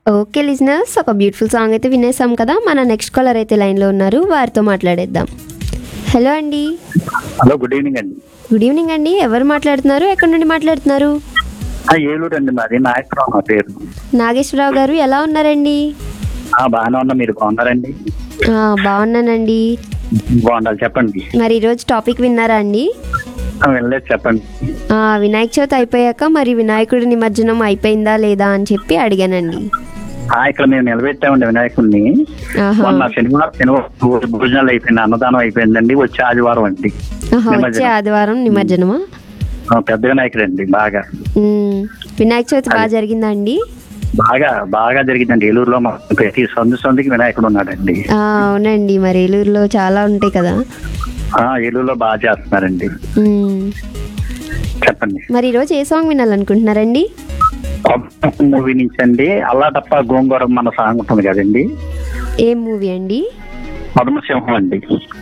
Okay listeners ఒక beautiful song అయితే వినేసాం కదా మన నెక్స్ట్ కాలర్ అయితే లైన్లో ఉన్నారు వారితో మాట్లాడేద్దాం హలో అండి హలో గుడ్ ఈవినింగ్ అండి గుడ్ ఈవినింగ్ అండి ఎవరు మాట్లాడుతున్నారు ఎక్కడి నుండి మాట్లాడుతున్నారు ఆ, ఏలూరు అండి మాది నాయకరావు నా పేరు నాగేశ్వరరావు గారు ఎలా ఉన్నారండి ఆ, బాగానే ఉన్నా మీరు బాగున్నారండి ఆ, బాగున్నానండి బాగుండాలి చెప్పండి మరి ఈరోజు టాపిక్ విన్నారా అండి ఆ, వెళ్ళలేదు చెప్పండి ఆ, వినాయక చవితి అయిపోయాక మరి వినాయకుడి నిమజ్జనం అయిపోయిందా లేదా అని చెప్పి అడిగానండి ఆ, ఇక్కడ మేము నిలబెట్టామండి వినాయకుడిని ఆహా. మొన్న శనివారం శనివారం భోజనాలు అయిపోయింది అన్నదానం అయిపోయిందండి వచ్చే ఆదివారం అండి ఆహా, వచ్చే నిమజ్జనం. ఆదివారం నిమజ్జనం ఆ, పెద్ద వినాయకుడు అండి బాగా వినాయక చవితి బాగా జరిగిందా అండి బాగా బాగా జరిగిందండి ఏలూరులో మా ప్రతి సందు సందుకి వినాయకుడు ఉన్నాడండి ఆ, అవునండి మరి ఏలూరులో చాలా ఉంటాయి కదా ఆ, ఏలూరులో బాగా చేస్తున్నారండి మ్మ్. చెప్పండి మరి ఈరోజు ఏ సాంగ్ వినాలనుకుంటున్నారండి మూవీ నుంచి అండి అల్లా తప్ప గోంగూర మన సాంగ్ ఉంటుంది కదండి ఏం మూవీ అండి పద్మసింహం అండి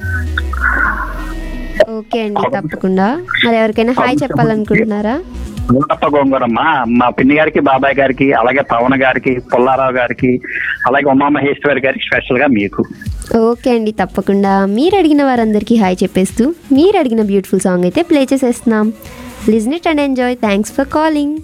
ఓకే అండి తప్పకుండా మరి ఎవరికైనా హాయ్ చెప్పాలనుకుంటున్నారా నూటప్ప గోంగూరమ్మ మా పిన్ని గారికి బాబాయ్ గారికి అలాగే పవన్ గారికి పుల్లారావు గారికి అలాగే ఉమా మహేశ్వరి గారికి స్పెషల్ గా మీకు ఓకే అండి తప్పకుండా మీరు అడిగిన వారందరికీ హాయ్ చెప్పేస్తూ మీరు అడిగిన బ్యూటిఫుల్ సాంగ్ అయితే ప్లే చేసేస్తున్నాం listen it and enjoy thanks for calling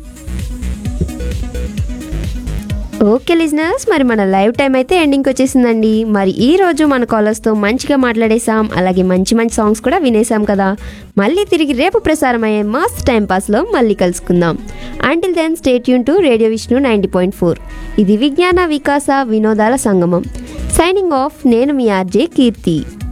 okay listeners మరి మన లైవ్ టైం అయితే ఎండింగ్కి వచ్చేసిందండి మరి ఈ రోజు మన కాలర్స్తో మంచిగా మాట్లాడేసాం అలాగే మంచి మంచి సాంగ్స్ కూడా వినేసాం కదా మళ్ళీ తిరిగి రేపు ప్రసారమయ్యే మాస్ టైం పాస్లో మళ్ళీ కలుసుకుందాం అంటిల్ దెన్ స్టేట్ యూన్ to radio Vishnu ninety point four ఇది విజ్ఞాన వికాస వినోదాల సంగమం సైనింగ్ ఆఫ్ నేను మీ ఆర్జే కీర్తి